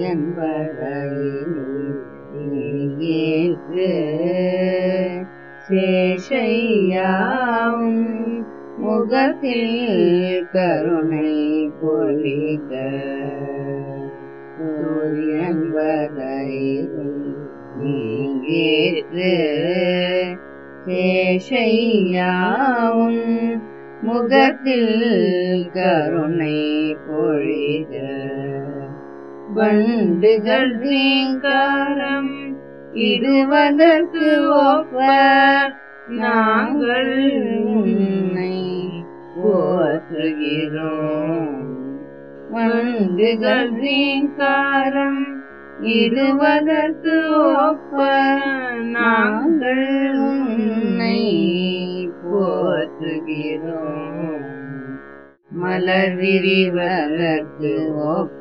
என்பதையேற்று சேஷையாவும் முகத்தில் கருணை பொழிக என்பதையும் நீங்கேற்று சேஷையாவும் முகத்தில் கருணை பொழிக வண்டுகள் ரீங்காரம் இடுவதற்கு ஒப்ப நாங்கள் உன்னை போற்றுகிறோம் வண்டுகள் ரீங்காரம் இடுவதற்கு ஒப்ப நாங்கள் உன்னை போற்றுகிறோம் மலர் விரிவதற்கு ஒப்ப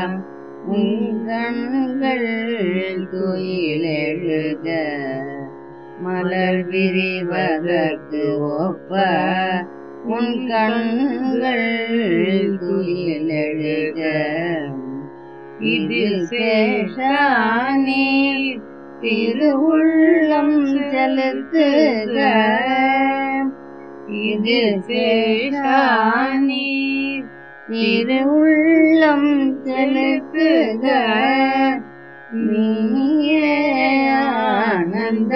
உங்கண்கள் துயிலெழுக மலர் விரிவதற்கு ஒப்ப உன் கண்கள் துயிலெழுக இது சேஷானே திருவுள்ளம் செலுத்துக இது சேஷானே திருவுள்ளம் செலுத்துக நீயே ஆனந்த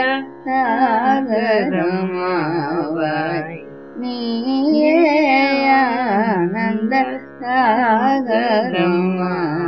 சாகரமாவாய் நீயே ஆனந்த சாகரமாவாய்